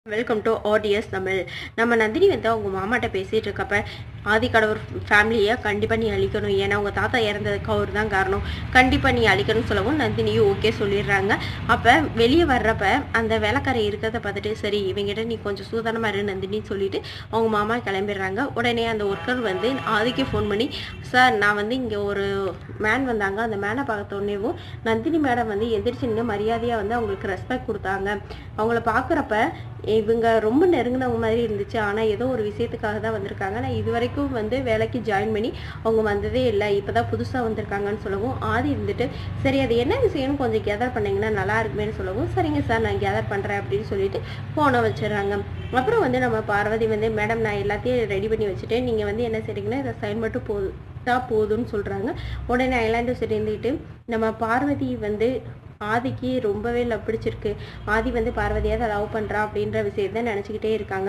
welcome to ஆடியஸ் Tamil நம்ம நந்தினி வந்து அவங்க மாமாட்ட பேசிட்டு இருக்கப்ப ஆதிக்கடவர் ஃபேமிலியை கண்டிப்பாக நீ அழிக்கணும் ஏன்னா உங்கள் தாத்தா இறந்ததுக்கு அவர் தான் காரணம் கண்டிப்பாக நீ அழிக்கணும்னு சொல்லவும் நந்தினியும் ஓகே சொல்லிடுறாங்க அப்போ வெளியே வர்றப்ப அந்த வேலைக்காரி இருக்கிறத பார்த்துட்டு சரி இவங்கிட்ட நீ கொஞ்சம் சூதானமாக இரு நந்தினின்னு சொல்லிட்டு அவங்க மாமா கிளம்பிடுறாங்க உடனே அந்த ஒர்க்கர் வந்து ஆதிக்கு ஃபோன் பண்ணி சார் நான் வந்து இங்கே ஒரு மேன் வந்தாங்க அந்த மேனை பார்த்த உடனேவும் நந்தினி மேடம் வந்து எந்திரிச்சு நின்று மரியாதையாக வந்து அவங்களுக்கு ரெஸ்பெக்ட் கொடுத்தாங்க அவங்கள பார்க்குறப்ப இவங்க ரொம்ப நெருங்கினவங்க மாதிரி இருந்துச்சு ஆனால் ஏதோ ஒரு விஷயத்துக்காக தான் வந்திருக்காங்க நான் இது வரைக்கும் வந்து வேலைக்கு ஜாயின் பண்ணி அவங்க வந்ததே இல்லை இப்போ தான் புதுசாக வந்திருக்காங்கன்னு சொல்லவும் ஆதி இருந்துட்டு சரி அது என்ன விஷயம்னு கொஞ்சம் கேதர் பண்ணீங்கன்னா நல்லா இருக்குமேன்னு சொல்லவும் சரிங்க சார் நான் கேதர் பண்ணுறேன் அப்படின்னு சொல்லிட்டு ஃபோனை வச்சிடுறாங்க அப்புறம் வந்து நம்ம பார்வதி வந்து மேடம் நான் எல்லாத்தையும் ரெடி பண்ணி வச்சுட்டேன் நீங்கள் வந்து என்ன செய்றீங்கன்னா இதை சைன் மட்டும் போது தான் போதும்னு சொல்கிறாங்க உடனே ஐலாண்டு சரி இருந்துக்கிட்டு நம்ம பார்வதி வந்து ஆதிக்கு ரொம்பவே லவ் பிடிச்சிருக்கு ஆதி வந்து பார்வதியை தான் லவ் பண்ணுறா அப்படின்ற விஷயத்த நினச்சிக்கிட்டே இருக்காங்க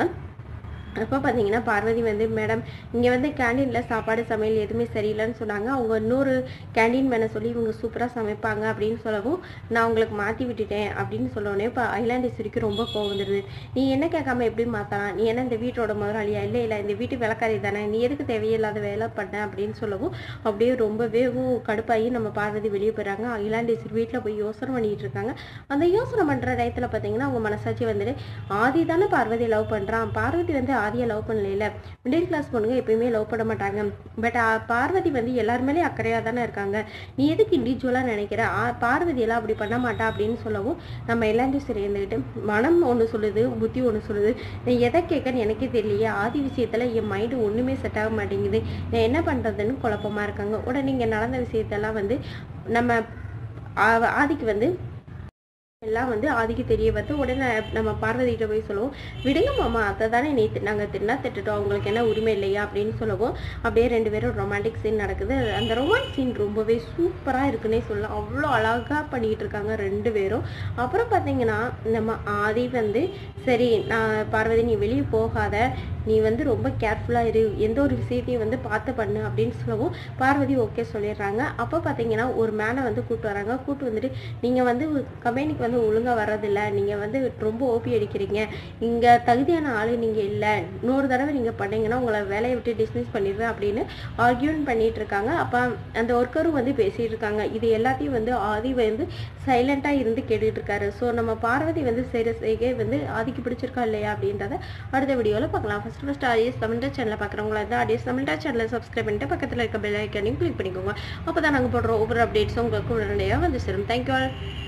அப்போ பார்த்தீங்கன்னா பார்வதி வந்து மேடம் இங்கே வந்து கேண்டீனில் சாப்பாடு சமையல் எதுவுமே சரியில்லைன்னு சொன்னாங்க அவங்க இன்னொரு கேண்டீன் மேனை சொல்லி இவங்க சூப்பராக சமைப்பாங்க அப்படின்னு சொல்லவும் நான் உங்களுக்கு மாற்றி விட்டுட்டேன் அப்படின்னு சொல்லவுடனே இப்போ ஐலாண்டேஸ்வரிக்கு ரொம்ப கோவம் வந்துடுது நீ என்ன கேட்காம எப்படி மாற்றலாம் நீ என்ன இந்த வீட்டோட முதலாளியா இல்லை இல்லை இந்த வீட்டு வேலைக்காரி தானே நீ எதுக்கு தேவையில்லாத வேலை பண்ண அப்படின்னு சொல்லவும் அப்படியே ரொம்பவே கடுப்பாகி நம்ம பார்வதி வெளியே போயிடுறாங்க ஐலாண்டேஸ்வரி வீட்டில் போய் யோசனை பண்ணிட்டு இருக்காங்க அந்த யோசனை பண்ணுற டயத்தில் பார்த்தீங்கன்னா அவங்க மனசாட்சி வந்துட்டு ஆதி தானே பார்வதி லவ் பண்ணுறான் பார்வதி வந்து ஆதியை லவ் பண்ணல மிடில் கிளாஸ் பொண்ணுங்க எப்பயுமே லவ் பண்ண மாட்டாங்க பட் பார்வதி வந்து எல்லாருமேலே அக்கறையாக தானே இருக்காங்க நீ எதுக்கு இண்டிவிஜுவலாக நினைக்கிற ஆ- பார்வதி எல்லாம் அப்படி பண்ண மாட்டா அப்படின்னு சொல்லவும் நம்ம எல்லாத்தையும் சரி இருந்துக்கிட்டு மனம் ஒன்று சொல்லுது புத்தி ஒன்று சொல்லுது நான் எதை கேட்கன்னு எனக்கே தெரியலையே ஆதி விஷயத்தில் என் மைண்டு ஒன்றுமே செட் ஆக மாட்டேங்குது நான் என்ன பண்ணுறதுன்னு குழப்பமா இருக்காங்க உடனே இங்கே நடந்த விஷயத்தெல்லாம் வந்து நம்ம ஆ- ஆதிக்கு வந்து எல்லாம் வந்து ஆதிக்கு தெரிய வந்து உடனே நம்ம பார்வதிகிட்ட போய் சொல்லுவோம் விடுங்க மாமா அதை தானே நீ நாங்கள் தின்னா திட்டுட்டோம் அவங்களுக்கு என்ன உரிமை இல்லையா அப்படின்னு சொல்லவும் அப்படியே ரெண்டு பேரும் ரொமான்டிக் சீன் நடக்குது அந்த ரொமான்ஸ் சீன் ரொம்பவே சூப்பராக இருக்குன்னே சொல்லலாம் அவ்வளோ அழகாக பண்ணிக்கிட்டு இருக்காங்க ரெண்டு பேரும் அப்புறம் பார்த்தீங்கன்னா நம்ம ஆதி வந்து சரி நான் பார்வதி நீ வெளியே போகாத நீ வந்து ரொம்ப கேர்ஃபுல்லாக இரு எந்த ஒரு விஷயத்தையும் வந்து பார்த்து பண்ணு அப்படின்னு சொல்லவும் பார்வதி ஓகே சொல்லிடுறாங்க அப்போ பார்த்தீங்கன்னா ஒரு மேனை வந்து கூட்டு வராங்க கூட்டு வந்துட்டு நீங்கள் வந்து கம்பெனிக்கு வந்து ஒழுங்காக வர்றதில்ல நீங்கள் வந்து ரொம்ப ஓபி அடிக்கிறீங்க இங்கே தகுதியான ஆள் நீங்கள் இல்லை இன்னொரு தடவை நீங்கள் பண்ணீங்கன்னா உங்களை வேலையை விட்டு டிஸ்மிஸ் பண்ணிடுவேன் அப்படின்னு ஆர்கியூன் பண்ணிட்டு இருக்காங்க அப்போ அந்த ஒர்க்கரும் வந்து பேசிட்டு இருக்காங்க இது எல்லாத்தையும் வந்து ஆதி வந்து சைலண்ட்டாக இருந்து கேட்டுட்டு இருக்காரு ஸோ நம்ம பார்வதி வந்து செய்கிற செய்கை வந்து ஆதிக்கு பிடிச்சிருக்கா இல்லையா அப்படின்றத அடுத்த வீடியோவில் பார்க்கலாம் ஃபர்ஸ்ட் ஃபர்ஸ்ட் ஆடியஸ் தமிழ்டா சேனலை பார்க்குறவங்களா இருந்தால் ஆடியஸ் தமிழ்டா சேனலை சப்ஸ்கிரைப் பண்ணிட்டு பக்கத்தில் இருக்க பெல் ஐக்கனையும் கிளிக் பண்ணிக்கோங்க அப்போ தான் நாங்கள் போடுற ஒவ்வொரு அப்டேட்ஸும் உங்களுக்கு உடனடியாக வந்து சேரும் தேங்க்யூ ஆல்